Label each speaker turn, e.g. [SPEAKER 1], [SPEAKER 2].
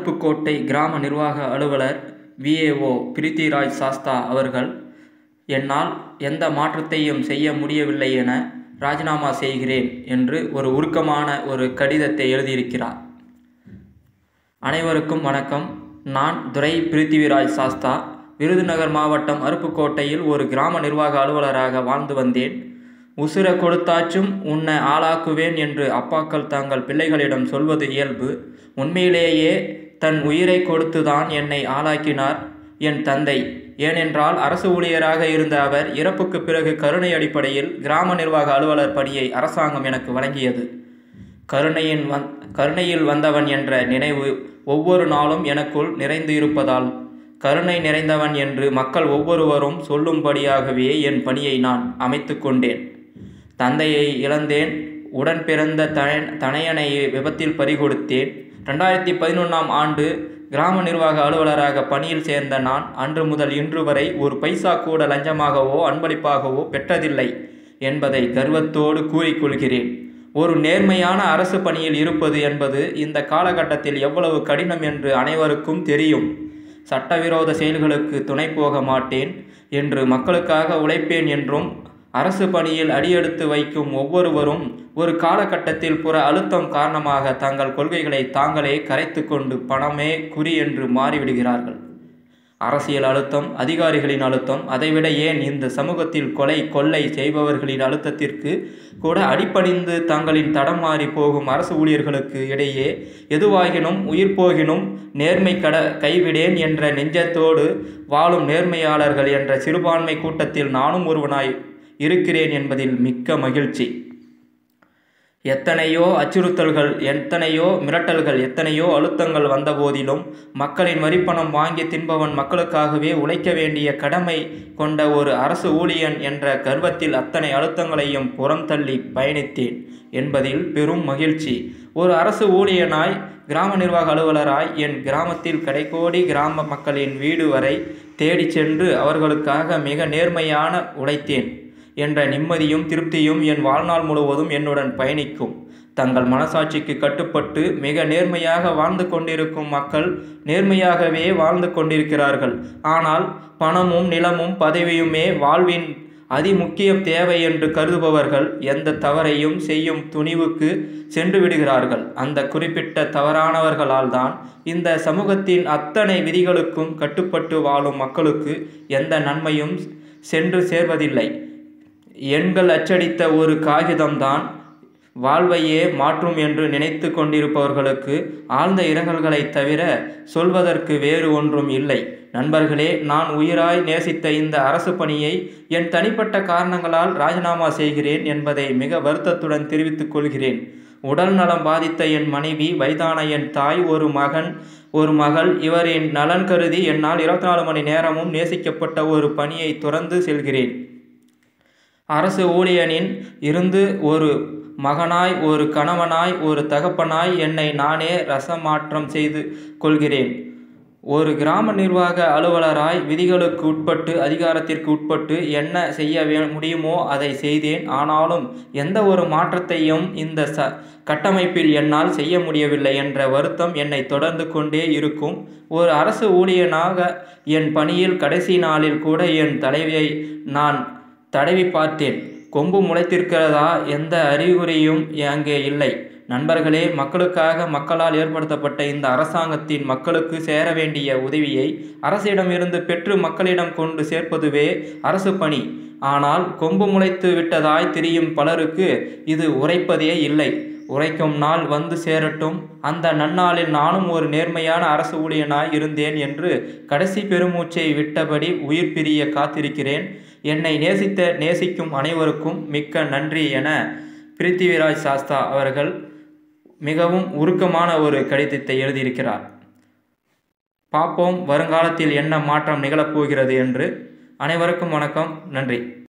[SPEAKER 1] அருப்புக்கோட்டை கிராம நிர்வாக அலுவலர் விஏஓ பிரித்திராஜ் சாஸ்தா அவர்கள் என்னால் எந்த மாற்றத்தையும் செய்ய முடியவில்லை என ராஜினாமா செய்கிறேன் என்று ஒரு உருக்கமான ஒரு கடிதத்தை எழுதியிருக்கிறார் அனைவருக்கும் வணக்கம் நான் துரை பிரித்திவிராஜ் சாஸ்தா விருதுநகர் மாவட்டம் அருப்புக்கோட்டையில் ஒரு கிராம நிர்வாக அலுவலராக வாழ்ந்து வந்தேன் உசுர கொடுத்தாச்சும் உன்னை ஆளாக்குவேன் என்று அப்பாக்கள் தங்கள் பிள்ளைகளிடம் சொல்வது இயல்பு உண்மையிலேயே தன் உயிரை கொடுத்துதான் என்னை ஆளாக்கினார் என் தந்தை ஏனென்றால் அரசு ஊழியராக இருந்த அவர் இறப்புக்கு பிறகு கருணை அடிப்படையில் கிராம நிர்வாக அலுவலர் பணியை அரசாங்கம் எனக்கு வழங்கியது கருணையின் வந் கருணையில் வந்தவன் என்ற நினைவு ஒவ்வொரு நாளும் எனக்குள் நிறைந்து இருப்பதால் கருணை நிறைந்தவன் என்று மக்கள் ஒவ்வொருவரும் சொல்லும்படியாகவே என் பணியை நான் அமைத்து கொண்டேன் தந்தையை இழந்தேன் உடன் பிறந்த தன தனையனை விபத்தில் பறிகொடுத்தேன் ரெண்டாயிரத்தி பதினொன்றாம் ஆண்டு கிராம நிர்வாக அலுவலராக பணியில் சேர்ந்த நான் அன்று முதல் இன்று வரை ஒரு பைசா கூட லஞ்சமாகவோ அன்பளிப்பாகவோ பெற்றதில்லை என்பதை கர்வத்தோடு கூறிக்கொள்கிறேன் ஒரு நேர்மையான அரசு பணியில் இருப்பது என்பது இந்த காலகட்டத்தில் எவ்வளவு கடினம் என்று அனைவருக்கும் தெரியும் சட்டவிரோத செயல்களுக்கு துணை போக மாட்டேன் என்று மக்களுக்காக உழைப்பேன் என்றும் அரசு பணியில் அடியெடுத்து வைக்கும் ஒவ்வொருவரும் ஒரு காலகட்டத்தில் புற அழுத்தம் காரணமாக தங்கள் கொள்கைகளை தாங்களே கரைத்து கொண்டு பணமே குறி என்று மாறிவிடுகிறார்கள் அரசியல் அழுத்தம் அதிகாரிகளின் அழுத்தம் அதைவிட ஏன் இந்த சமூகத்தில் கொலை கொள்ளை செய்பவர்களின் அழுத்தத்திற்கு கூட அடிப்பணிந்து தங்களின் தடம் மாறி போகும் அரசு ஊழியர்களுக்கு இடையே எதுவாகினும் உயிர் போகினும் நேர்மை கட கைவிடேன் என்ற நெஞ்சத்தோடு வாழும் நேர்மையாளர்கள் என்ற சிறுபான்மை கூட்டத்தில் நானும் ஒருவனாய் இருக்கிறேன் என்பதில் மிக்க மகிழ்ச்சி எத்தனையோ அச்சுறுத்தல்கள் எத்தனையோ மிரட்டல்கள் எத்தனையோ அழுத்தங்கள் வந்த போதிலும் மக்களின் வரிப்பணம் வாங்கி தின்பவன் மக்களுக்காகவே உழைக்க வேண்டிய கடமை கொண்ட ஒரு அரசு ஊழியன் என்ற கர்வத்தில் அத்தனை அழுத்தங்களையும் புறம் தள்ளி பயணித்தேன் என்பதில் பெரும் மகிழ்ச்சி ஒரு அரசு ஊழியனாய் கிராம நிர்வாக அலுவலராய் என் கிராமத்தில் கடைக்கோடி கிராம மக்களின் வீடு வரை தேடி சென்று அவர்களுக்காக மிக நேர்மையான உழைத்தேன் என்ற நிம்மதியும் திருப்தியும் என் வாழ்நாள் முழுவதும் என்னுடன் பயணிக்கும் தங்கள் மனசாட்சிக்கு கட்டுப்பட்டு மிக நேர்மையாக வாழ்ந்து கொண்டிருக்கும் மக்கள் நேர்மையாகவே வாழ்ந்து கொண்டிருக்கிறார்கள் ஆனால் பணமும் நிலமும் பதவியுமே வாழ்வின் அதிமுக்கிய தேவை என்று கருதுபவர்கள் எந்த தவறையும் செய்யும் துணிவுக்கு சென்று விடுகிறார்கள் அந்த குறிப்பிட்ட தவறானவர்களால் தான் இந்த சமூகத்தின் அத்தனை விதிகளுக்கும் கட்டுப்பட்டு வாழும் மக்களுக்கு எந்த நன்மையும் சென்று சேர்வதில்லை எண்கள் அச்சடித்த ஒரு காகிதம்தான் வாழ்வையே மாற்றும் என்று நினைத்து கொண்டிருப்பவர்களுக்கு ஆழ்ந்த இரங்கல்களை தவிர சொல்வதற்கு வேறு ஒன்றும் இல்லை நண்பர்களே நான் உயிராய் நேசித்த இந்த அரசு பணியை என் தனிப்பட்ட காரணங்களால் ராஜினாமா செய்கிறேன் என்பதை மிக வருத்தத்துடன் தெரிவித்துக் கொள்கிறேன் உடல் நலம் பாதித்த என் மனைவி வயதான என் தாய் ஒரு மகன் ஒரு மகள் இவரின் நலன் கருதி என்னால் இருபத்தி நாலு மணி நேரமும் நேசிக்கப்பட்ட ஒரு பணியை துறந்து செல்கிறேன் அரசு ஊழியனின் இருந்து ஒரு மகனாய் ஒரு கணவனாய் ஒரு தகப்பனாய் என்னை நானே ரசமாற்றம் செய்து கொள்கிறேன் ஒரு கிராம நிர்வாக அலுவலராய் விதிகளுக்கு உட்பட்டு அதிகாரத்திற்கு உட்பட்டு என்ன செய்ய வே முடியுமோ அதை செய்தேன் ஆனாலும் எந்த ஒரு மாற்றத்தையும் இந்த ச கட்டமைப்பில் என்னால் செய்ய முடியவில்லை என்ற வருத்தம் என்னை தொடர்ந்து கொண்டே இருக்கும் ஒரு அரசு ஊழியனாக என் பணியில் கடைசி நாளில் கூட என் தலைவியை நான் தடவி பார்த்தேன் கொம்பு முளைத்திருக்கிறதா எந்த அறிகுறியும் அங்கே இல்லை நண்பர்களே மக்களுக்காக மக்களால் ஏற்படுத்தப்பட்ட இந்த அரசாங்கத்தின் மக்களுக்கு சேர வேண்டிய உதவியை அரசிடமிருந்து பெற்று மக்களிடம் கொண்டு சேர்ப்பதுவே அரசு பணி ஆனால் கொம்பு முளைத்து விட்டதாய் திரியும் பலருக்கு இது உரைப்பதே இல்லை உரைக்கும் நாள் வந்து சேரட்டும் அந்த நன்னாளில் நானும் ஒரு நேர்மையான அரசு ஊழியனாய் இருந்தேன் என்று கடைசி பெருமூச்சை விட்டபடி உயிர் பிரிய காத்திருக்கிறேன் என்னை நேசித்த நேசிக்கும் அனைவருக்கும் மிக்க நன்றி என பிரித்திவிராஜ் சாஸ்தா அவர்கள் மிகவும் உருக்கமான ஒரு கடிதத்தை எழுதியிருக்கிறார் பார்ப்போம் வருங்காலத்தில் என்ன மாற்றம் நிகழப்போகிறது என்று அனைவருக்கும் வணக்கம் நன்றி